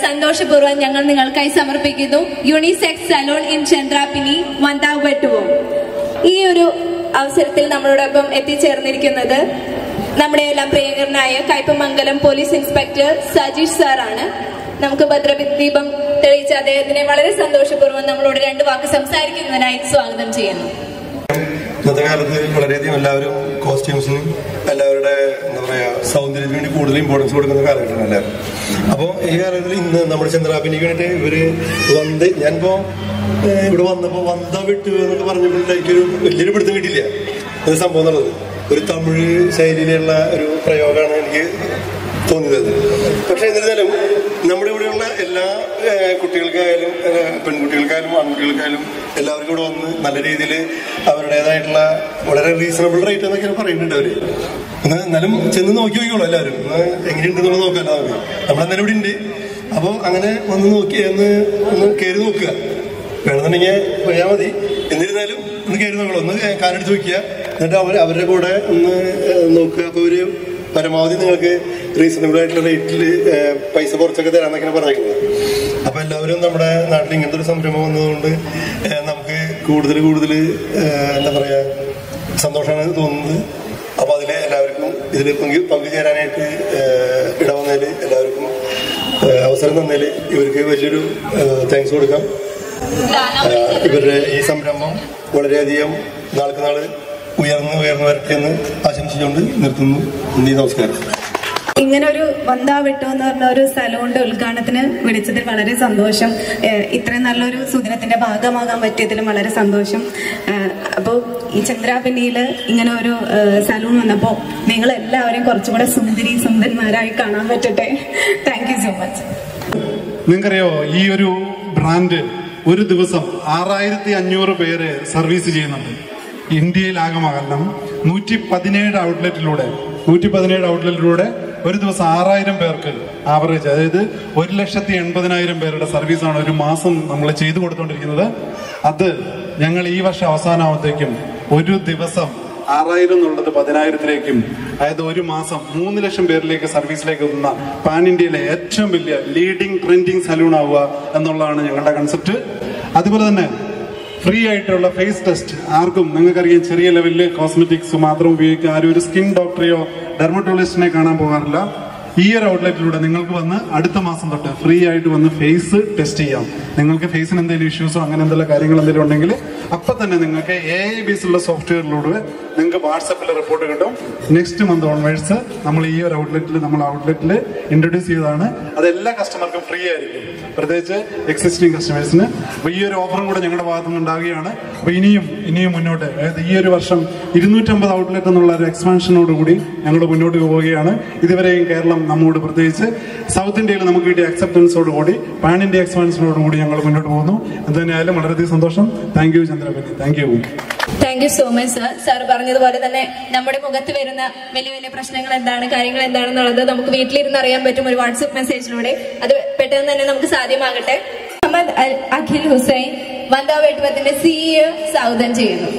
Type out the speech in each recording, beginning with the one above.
സന്തോഷപൂർവ്വം ഞങ്ങൾ നിങ്ങൾക്കായി സമർപ്പിക്കുന്നു യൂണിസെക്സ് സലൂൺ ഇൻ ചന്ദ്രാപിനി വന്താവട്ടുവും ഈ ഒരു അവസരത്തിൽ നമ്മളോടൊപ്പം എത്തിച്ചേർന്നിരിക്കുന്നത് നമ്മുടെ എല്ലാം പ്രിയങ്കരനായ കയ്പമംഗലം പോലീസ് ഇൻസ്പെക്ടർ സജീഷ് സാറാണ് നമുക്ക് ഭദ്രദീപം തെളിയിച്ച അദ്ദേഹത്തിനെ വളരെ സന്തോഷപൂർവ്വം നമ്മളോട് രണ്ട് വാക്ക് സംസാരിക്കുന്നതിനായി സ്വാഗതം ചെയ്യുന്നു ഇന്നത്തെ കാലത്ത് വളരെയധികം എല്ലാവരും കോസ്റ്റ്യൂംസിനും എല്ലാവരുടെ എന്താ പറയാ സൗന്ദര്യത്തിന് വേണ്ടി കൂടുതൽ ഇമ്പോർട്ടൻസ് കൊടുക്കുന്ന കാലഘട്ടമാണ് എല്ലാവരും അപ്പോൾ ഈ കാലഘട്ടത്തിൽ ഇന്ന് നമ്മുടെ ചന്ദ്രാപിനിക്ക് വേണ്ടിയിട്ട് ഇവര് വന്ന് ഞാനിപ്പോ ഏഹ്, ഇവിടെ വന്നപ്പോ വന്ത വിട്ടു എന്നൊക്കെ പറഞ്ഞപ്പോൾ എനിക്കൊരു വലിയൊരു പിടുത്തം കിട്ടിയില്ല അത് സംഭവം എന്നുള്ളത് ഒരു തമിഴ് ശൈലിയിലുള്ള ഒരു പ്രയോഗമാണ് എനിക്ക് തോന്നിയത് പക്ഷെ എന്നിരുന്നാലും നമ്മുടെ ഇവിടെയുള്ള എല്ലാ ഏഹ്, കുട്ടികൾക്കായാലും ഏഹ്, പെൺകുട്ടികൾക്കായാലും ആൺകുട്ടികൾക്കായാലും എല്ലാവർക്കും ഇവിടെ വന്ന് നല്ല രീതിയിൽ അവരുടേതായിട്ടുള്ള വളരെ റീസണബിൾ റേറ്റ് എന്നൊക്കെ പറയുന്നുണ്ട് അവര് എന്നാ എന്നാലും ചെന്ന് നോക്കി നോക്കിക്കോളൂ എല്ലാവരും ഒന്ന് എങ്ങനെയുണ്ടെന്നുള്ളത് നോക്കാമല്ലോ നമുക്ക് നമ്മളെന്നാലും ഇവിടെ ഉണ്ട് അപ്പോൾ അങ്ങനെ വന്ന് നോക്കി ഒന്ന് ഒന്ന് കയറി നോക്കുക വേണമെന്നുണ്ടെങ്കിൽ പോയാൽ മതി എന്നിരുന്നാലും ഒന്ന് കയറി നോക്കണം ഒന്ന് കാലെടുത്ത് വെക്കുക എന്നിട്ട് അവർ അവരുടെ കൂടെ ഒന്ന് ഏഹ്, നോക്കുക അപ്പോൾ ഒരു പരമാവധി നിങ്ങൾക്ക് റീസണബിൾ ആയിട്ടുള്ള റേറ്റിൽ പൈസ കുറച്ചൊക്കെ തരാന്നൊക്കെയാണ് പറഞ്ഞേക്കുന്നത് അപ്പൊ എല്ലാവരും നമ്മുടെ നാട്ടിൽ ഇങ്ങനത്തെ ഒരു സംരംഭം വന്നതുകൊണ്ട് ഏഹ്, നമുക്ക് കൂടുതൽ കൂടുതൽ ഏഹ്, എന്താ പറയാ സന്തോഷമാണ് തോന്നുന്നത് അപ്പൊ അതിൽ എല്ലാവർക്കും ഇതിൽ പങ്കു പങ്കുചേരാനായിട്ട് ഏഹ്, ഇടവന്നതിൽ എല്ലാവർക്കും ഏഹ്, അവസരം തന്നതിൽ ഇവർക്ക് വലിയൊരു താങ്ക്സ് കൊടുക്കാം ഏഹ്, ഇവരുടെ ഈ സംരംഭം വളരെയധികം നാൾക്ക് നാള് ഉയർന്ന് ഉയർന്നു വരട്ടെ എന്ന് ആശംസിച്ചുകൊണ്ട് നിർത്തുന്നു നന്ദി നമസ്കാരം ഇങ്ങനെ ഒരു വന്താവിട്ടു എന്ന് പറഞ്ഞ ഒരു സലൂണിന്റെ ഉദ്ഘാടനത്തിന് വിളിച്ചതിൽ വളരെ സന്തോഷം ഏഹ് ഇത്രയും നല്ലൊരു സുദിനത്തിന്റെ ഭാഗമാകാൻ പറ്റിയതിലും വളരെ സന്തോഷം അപ്പോൾ ഈ ചന്ദ്രാപിന്നിയിൽ ഇങ്ങനെ ഒരു ഏഹ് സലൂൺ വന്നപ്പോൾ നിങ്ങൾ എല്ലാവരെയും കുറച്ചുകൂടെ സുന്ദരി സുന്ദരന്മാരായി കാണാൻ പറ്റട്ടെ താങ്ക് യു സോ മച്ച് നിങ്ങൾക്കറിയോ ഈ ഒരു ബ്രാൻഡ് ഒരു ദിവസം ആറായിരത്തി അഞ്ഞൂറ് പേര് സർവീസ് ചെയ്യുന്നുണ്ട് ഇന്ത്യയിലാകമാകണം നൂറ്റി പതിനേഴ് ഔട്ട്ലെറ്റിലൂടെ നൂറ്റി പതിനേഴ് ഔട്ട്ലെറ്റിലൂടെ ഒരു ദിവസം ആറായിരം പേർക്ക് ആവറേജ് അതായത് ഒരു ലക്ഷത്തി എൺപതിനായിരം പേരുടെ സർവീസാണ് ഒരു മാസം നമ്മൾ ചെയ്തു കൊടുത്തുകൊണ്ടിരിക്കുന്നത് അത് ഞങ്ങൾ ഈ വർഷം അവസാനമാകുമ്പോഴത്തേക്കും ഒരു ദിവസം ആറായിരം എന്നുള്ളത് പതിനായിരത്തിലേക്കും അതായത് ഒരു മാസം മൂന്ന് ലക്ഷം പേരിലേക്ക് സർവീസിലേക്ക് എത്തുന്ന പാൻ ഇന്ത്യയിലെ ഏറ്റവും വലിയ ലീഡിംഗ് ട്രെൻഡിങ് സലൂൺ ആവുക എന്നുള്ളതാണ് ഞങ്ങളുടെ കൺസെപ്റ്റ് അതുപോലെ തന്നെ ഫ്രീ ആയിട്ടുള്ള ഫേസ് ടെസ്റ്റ് ആർക്കും നിങ്ങൾക്കറിയാം ചെറിയ ലെവലിൽ കോസ്മെറ്റിക്സ് മാത്രം ഉപയോഗിക്കുക ആരും ഒരു സ്കിൻ ഡോക്ടറെയോ ഡെർമറ്റോളജിസ്റ്റിനെ കാണാൻ പോകാറില്ല ഈ ഒരു ഔട്ട്ലെറ്റിലൂടെ നിങ്ങൾക്ക് വന്ന് അടുത്ത മാസം തൊട്ട് ഫ്രീ ആയിട്ട് വന്ന് ഫേസ് ടെസ്റ്റ് ചെയ്യാം നിങ്ങൾക്ക് ഫേസിന് എന്തെങ്കിലും ഇഷ്യൂസോ അങ്ങനെ എന്തെങ്കിലും കാര്യങ്ങൾ എന്തെങ്കിലും ഉണ്ടെങ്കിൽ അപ്പൊ തന്നെ നിങ്ങൾക്ക് എ ഐ ബേസ് ഉള്ള സോഫ്റ്റ്വെയറിലൂടെ നിങ്ങൾക്ക് വാട്സപ്പിൽ റിപ്പോർട്ട് കിട്ടും നെക്സ്റ്റ് മന്ത് ഓൺവേഴ്സ് നമ്മൾ ഈ ഒരു ഔട്ട്ലെറ്റിൽ നമ്മൾ ഔട്ട്ലെറ്റിൽ ഇൻട്രൊഡ്യൂസ് ചെയ്തതാണ് അത് എല്ലാ കസ്റ്റമർക്കും ഫ്രീ ആയിരിക്കും പ്രത്യേകിച്ച് എക്സിസ്റ്റിംഗ് കസ്റ്റമേഴ്സിന് അപ്പൊ ഈ ഒരു ഓഫറും കൂടെ ഞങ്ങളുടെ ഭാഗത്തു നിന്ന് ഉണ്ടാകുകയാണ് അപ്പൊ ഇനിയും ഇനിയും മുന്നോട്ട് അതായത് ഈ ഒരു വർഷം ഇരുന്നൂറ്റമ്പത് ഔട്ട്ലെറ്റ് എന്നുള്ള ഒരു എക്സ്പാൻഷനോട് കൂടി ഞങ്ങൾ മുന്നോട്ട് പോവുകയാണ് ഇതുവരെയും കേരളം നമ്മോട് പ്രത്യേകിച്ച് സൗത്ത് ഇന്ത്യയിൽ നമുക്ക് കിട്ടിയ അക്സെപ്റ്റൻസോട് കൂടി പാൻ ഇന്ത്യ എക്സ്പാൻഷനോട് കൂടി ഞങ്ങൾ മുന്നോട്ട് പോകുന്നു എന്തായാലും വളരെയധികം സന്തോഷം thank you Chandrapathi thank you thank you so much sir sir പറഞ്ഞതുപോലെ തന്നെ നമ്മുടെ മുഖത്ത് വരുന്ന വലിയ വലിയ പ്രശ്നങ്ങൾ എന്താണ് കാര്യങ്ങൾ എന്താണെന്നുള്ളത് നമുക്ക് വീട്ടിലിരുന്ന് അറിയാൻ പറ്റും ഒരു വാട്സപ്പ് മെസ്സേജിലൂടെ അത് പെട്ടെന്ന് തന്നെ നമുക്ക് സാധ്യമാകട്ടെ മുഹമ്മദ് അൽ അഖിൽ ഹുസൈൻ വന്ദാവേട്ടുവത്തിന്റെ സിഇഒ സ്വാഗതം ചെയ്യുന്നു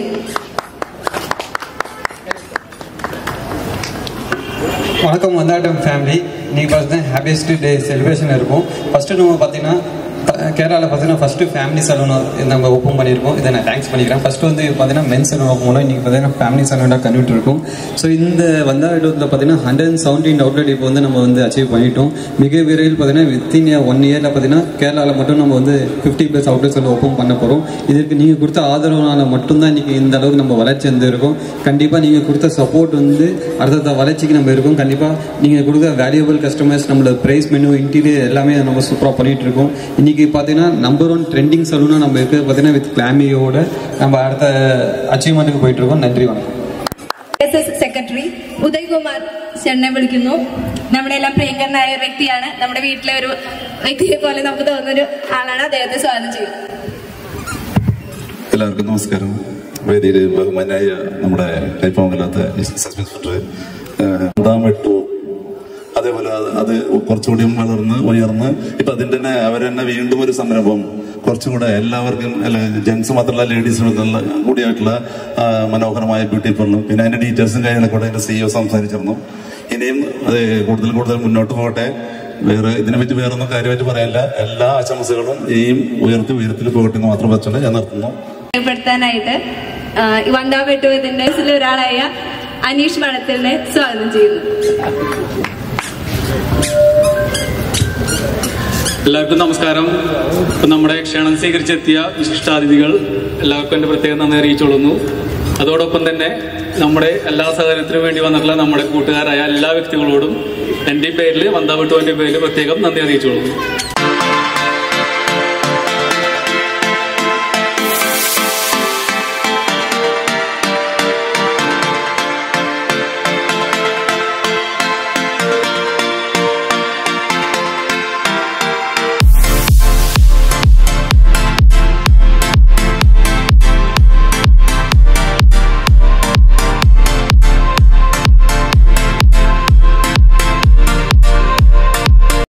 வணக்கம் வந்தாட்டம் ஃபேமிலி இன்னைக்கு பார்த்தீங்கன்னா ஹாப்பியஸ்ட் டே செலிப்ரேஷன் இருக்கும் ஃபர்ஸ்ட் நம்ம பார்த்தீங்கன்னா கேரளாவில் பார்த்தீங்கன்னா ஃபர்ஸ்ட் ஃபேமிலி சலூன் நம்ம ஓப்பன் பண்ணியிருக்கோம் இதை நான் தேங்க்ஸ் பண்ணிக்கிறேன் ஃபர்ஸ்ட் வந்து பார்த்தீங்கன்னா மென் சலூன் ஓப்பன் பண்ணோம் இன்னைக்கு பார்த்தீங்கன்னா ஃபேமிலி சலூனாக கன்வெர்ட் இருக்கும் ஸோ இந்த வந்தாட்டத்தில் பார்த்தீங்கன்னா ஹண்ட்ரட் அண்ட் செவன்டீன் அவுட்லெட் இப்போ வந்து நம்ம வந்து அச்சீவ் பண்ணிட்டோம் மிக விரைவில் பார்த்தீங்கன்னா வித்தின் ஒன் இயரில் பார்த்தீங்கன்னா கேரளாவில் மட்டும் நம்ம வந்து ஃபிஃப்டி ப்ளஸ் அவுட்லெட்ஸ் வந்து ஓப்பன் பண்ண போகிறோம் இதற்கு நீங்கள் கொடுத்த ஆதரவுனால மட்டும்தான் இன்னைக்கு இந்த அளவுக்கு நம்ம வளர்ச்சி வந்து இருக்கோம் கண்டிப்பாக நீங்கள் கொடுத்த சப்போர்ட் வந்து அடுத்தடுத்த வளர்ச்சிக்கு நம்ம இருக்கோம் கண்டிப்பாக நீங்கள் கொடுத்த வேல்யூபிள் கஸ்டமர்ஸ் நம்மளோட ப்ரைஸ் மெனு இன்டீரியர் எல்லாமே நம்ம சூப்பராக பண்ணிட்டு இருக்கோம் இன்னைக்கு பார்த்தீங்கன்னா நம்பர் ஒன் ட்ரெண்டிங் சலூனாக நம்ம இருக்கிறது பார்த்தீங்கன்னா வித் கிளாமியோட நம்ம அடுத்த அச்சீவ்மெண்ட்டுக்கு போயிட்டு இருக்கோம் நன்றி வணக்கம் എസ് എസ് സെക്രട്ടറി ഉദയ്കുമാർ ചേട്ടനെ വിളിക്കുന്നു നമ്മുടെ എല്ലാം പ്രിയങ്കരനായ ഒരു വ്യക്തിയാണ് നമ്മുടെ വീട്ടിലെ ഒരു വ്യക്തിയെ പോലെ നമുക്ക് തോന്നുന്ന ഒരു ആളാണ് അദ്ദേഹത്തെ സ്വാഗതം ചെയ്യും എല്ലാവർക്കും നമസ്കാരം വേദിയിൽ ബഹുമാനായ നമ്മുടെ കൈപ്പമംഗലത്തെ സസ്പെൻസ് ഇൻസ്പെക്ടർ രണ്ടാം വെട്ടു അതേപോലെ അത് അത് കുറച്ചുകൂടി വളർന്ന് ഉയർന്ന് ഇപ്പൊ അതിന്റെ തന്നെ അവർ തന്നെ വീണ്ടും ഒരു സംരംഭം കുറച്ചും കൂടെ എല്ലാവർക്കും അല്ല ജെൻസ് മാത്രമല്ല ലേഡീസിനും കൂടിയായിട്ടുള്ള ആ, മനോഹരമായ ബ്യൂട്ടി പാർലറും പിന്നെ അതിന്റെ ഡീറ്റെയിൽസും കാര്യങ്ങളൊക്കെ കൂടെ അതിന്റെ സിഇഒ സംസാരിച്ചിരുന്നു ഇനിയും അത് കൂടുതൽ കൂടുതൽ മുന്നോട്ട് പോകട്ടെ വേറെ ഇതിനെപ്പറ്റി വേറെ ഒന്നും കാര്യമായിട്ട് പറയാനില്ല എല്ലാ ആശംസകളും ഈ ഉയർത്തി ഉയരത്തിൽ പോകട്ടെ എന്ന് മാത്രം വെച്ചുകൊണ്ട് ഞാൻ നിർത്തുന്നു പരിചയപ്പെടുത്താനായിട്ട് ആ, ഈ വന്ദാ വെട്ടുവതിന്റെ ഒരാളായ അനീഷ് മണത്തിലിനെ സ്വാഗതം ചെയ്യുന്നു എല്ലാവർക്കും നമസ്കാരം ഇപ്പൊ നമ്മുടെ ക്ഷണം സ്വീകരിച്ചെത്തിയ വിശിഷ്ടാതിഥികൾ എല്ലാവർക്കും എന്റെ പ്രത്യേകം നന്ദി അറിയിച്ചോളുന്നു അതോടൊപ്പം തന്നെ നമ്മുടെ എല്ലാ സഹകരണത്തിനും വേണ്ടി വന്നിട്ടുള്ള നമ്മുടെ കൂട്ടുകാരായ എല്ലാ വ്യക്തികളോടും എന്റെ പേരിൽ വന്താവട്ടുവിന്റെ പേരിൽ പ്രത്യേകം നന്ദി അറിയിച്ചോളുന്നു